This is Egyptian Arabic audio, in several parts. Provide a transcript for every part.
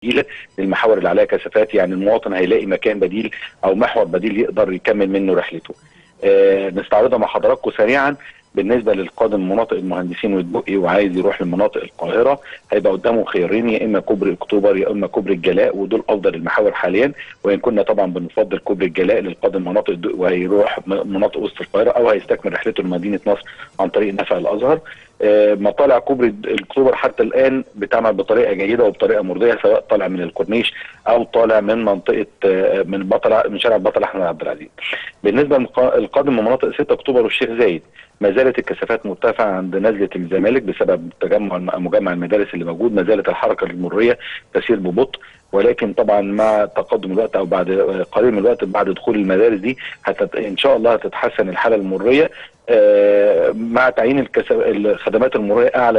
بديله للمحاور اللي عليها كثافات يعني المواطن هيلاقي مكان بديل او محور بديل يقدر يكمل منه رحلته. آه نستعرضها مع حضراتكم سريعا بالنسبه للقادم مناطق المهندسين والدقي وعايز يروح لمناطق القاهره هيبقى قدامه خيارين يا اما كوبري اكتوبر يا اما كوبري الجلاء ودول افضل المحاور حاليا وان كنا طبعا بنفضل كوبري الجلاء للقادم مناطق الدقي وهيروح مناطق وسط القاهره او هيستكمل رحلته لمدينه نصر عن طريق نفق الازهر آه مطالع كوبري اكتوبر حتى الان بتعمل بطريقه جيده وبطريقه مرضيه سواء طالع من الكورنيش او طالع من منطقه آه من بطل من شارع البطل احمد عبد العزيز. بالنسبه للقادم من مناطق 6 اكتوبر والشيخ زايد ما زالت الكثافات مرتفعه عند نزله الزمالك بسبب تجمع مجمع المدارس اللي موجود ما زالت الحركه المريه تسير ببطء ولكن طبعا مع تقدم الوقت او بعد قليل من الوقت بعد دخول المدارس دي هتت... ان شاء الله هتتحسن الحاله المريه آه مع تعيين الخدمات المريه اعلى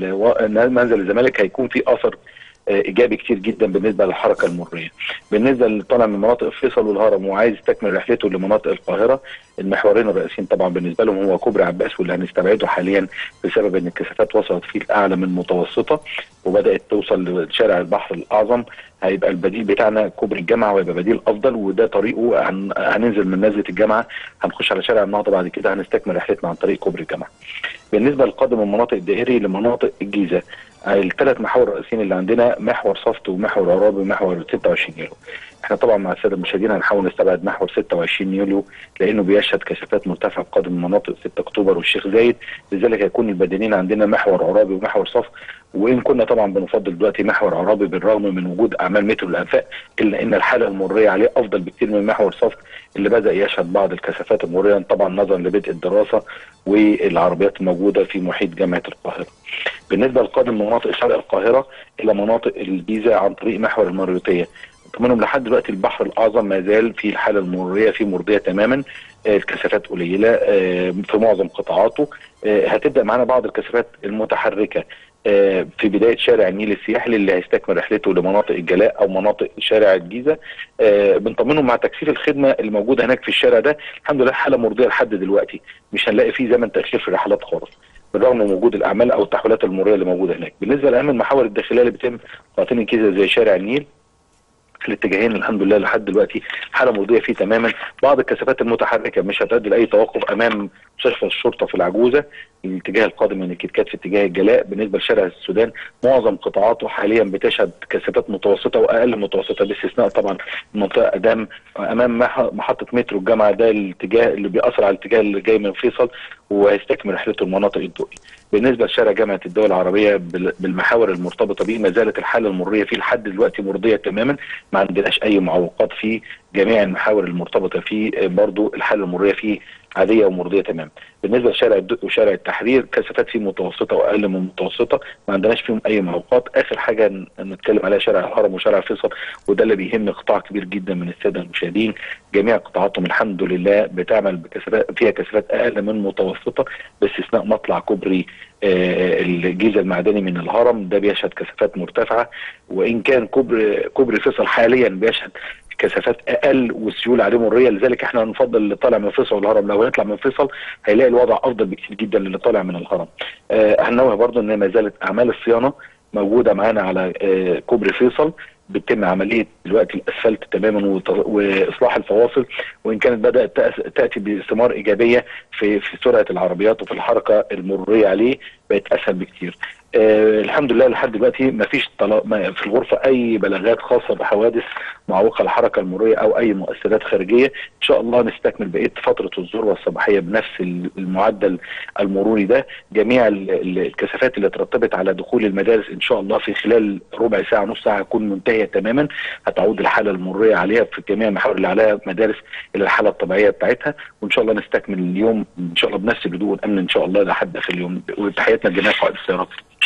منزل الزمالك هيكون في اثر ايجابي كتير جدا بالنسبه للحركه المريه. بالنسبه اللي طالع من مناطق فيصل والهرم وعايز يستكمل رحلته لمناطق القاهره المحورين الرئيسيين طبعا بالنسبه لهم هو كوبري عباس واللي هنستبعده حاليا بسبب ان الكثافات وصلت فيه الاعلى من المتوسطه وبدات توصل لشارع البحر الاعظم هيبقى البديل بتاعنا كوبري الجامعه وهيبقى بديل افضل وده طريقه هن... هننزل من نزله الجامعه هنخش على شارع النهضه بعد كده هنستكمل رحلتنا عن طريق كوبري الجامعه. بالنسبه للقادم من مناطق الدائري لمناطق الجيزه الثلاث محاور الرئيسيين اللي عندنا محور صفت ومحور عرابي ومحور 26 يوليو احنا طبعا مع الساده المشاهدين هنحاول نستبعد محور 26 يوليو لانه بيشهد كثافات مرتفعه قادم من مناطق 6 اكتوبر والشيخ زايد لذلك هيكون البديلين عندنا محور عرابي ومحور صفت وان كنا طبعا بنفضل دلوقتي محور عرابي بالرغم من وجود اعمال مترو الانفاق الا ان الحاله المريه عليه افضل بكثير من محور صفت اللي بدا يشهد بعض الكثافات المريه طبعا نظرا لبدء الدراسه والعربيات الموجوده في محيط جامعه القاهره. بالنسبه للقادم من مناطق شرق القاهره الى مناطق الجيزه عن طريق محور المريوطيه منهم لحد دلوقتي البحر الاعظم ما زال في الحاله المريه في مرضيه تماما الكثافات قليله في معظم قطاعاته هتبدا معانا بعض الكثافات المتحركه في بدايه شارع النيل السياحي اللي هيستكمل رحلته لمناطق الجلاء او مناطق شارع الجيزه بنطمنهم مع تكثيف الخدمه اللي موجوده هناك في الشارع ده الحمد لله حاله مرضيه لحد دلوقتي مش هنلاقي فيه زمن تاخير في الرحلات خالص بالرغم من وجود الاعمال او التحويلات المريه اللي موجوده هناك بالنسبه لاهم المحاور الداخليه اللي بتتم قاطين الجيزه زي شارع النيل في الاتجاهين الحمد لله لحد دلوقتي حاله مرضيه فيه تماما بعض الكثافات المتحركه مش هتؤدي لاي توقف امام مستشفى الشرطه في العجوزه الاتجاه القادم من الكتكات في اتجاه الجلاء بالنسبه لشارع السودان معظم قطاعاته حاليا بتشهد كثافات متوسطه واقل متوسطه باستثناء طبعا المنطقه ادام امام محطه مترو الجامعه ده الاتجاه اللي بيأثر على الاتجاه اللي جاي من فيصل وهيستكمل رحلته المناطق الدقي. بالنسبه لشارع جامعه الدول العربيه بالمحاور المرتبطه به ما زالت الحاله المريه فيه لحد دلوقتي مرضيه تماما ما عندناش اي معوقات فيه جميع المحاور المرتبطه فيه برضو الحاله المريه فيه عاديه ومرضيه تماما. بالنسبه لشارع الدقي وشارع التحرير كثافات فيه متوسطه واقل من متوسطه ما عندناش فيهم اي معوقات اخر حاجه نتكلم عليها شارع الهرم وشارع فيصل وده اللي بيهم قطاع كبير جدا من الساده المشاهدين جميع قطاعاتهم الحمد لله بتعمل بكثافات فيها كثافات اقل من متوسطه باستثناء مطلع كوبري آه الجيزه المعدني من الهرم ده بيشهد كثافات مرتفعه وان كان كوبري كوبري فيصل حاليا بيشهد كثافات اقل والسيوله عليه مريه لذلك احنا نفضل اللي طالع من فيصل والهرم لو هيطلع من فيصل هيلاقي الوضع افضل بكثير جدا للي طالع من الهرم. آه هنوه برضه ان ما زالت اعمال الصيانه موجوده معانا على آه كوبري فيصل بتتم عمليه دلوقتي الاسفلت تماما واصلاح الفواصل وان كانت بدات تاتي بثمار ايجابيه في في سرعه العربيات وفي الحركه المروريه عليه بقت اسهل بكثير. آه الحمد لله لحد دلوقتي ما فيش في الغرفه اي بلاغات خاصه بحوادث معوقه الحركه المروريه او اي مؤثرات خارجيه ان شاء الله نستكمل بقيه فتره الذروه الصباحيه بنفس المعدل المروري ده جميع الكثافات اللي ترتبت على دخول المدارس ان شاء الله في خلال ربع ساعه نص ساعه هتكون منتهيه تماما هتعود الحاله المروريه عليها في جميع المحاور اللي عليها مدارس الى الحاله الطبيعيه بتاعتها وان شاء الله نستكمل اليوم ان شاء الله بنفس الهدوء والامن ان شاء الله لحد اخر اليوم وتحياتنا لجميع قائد السيارات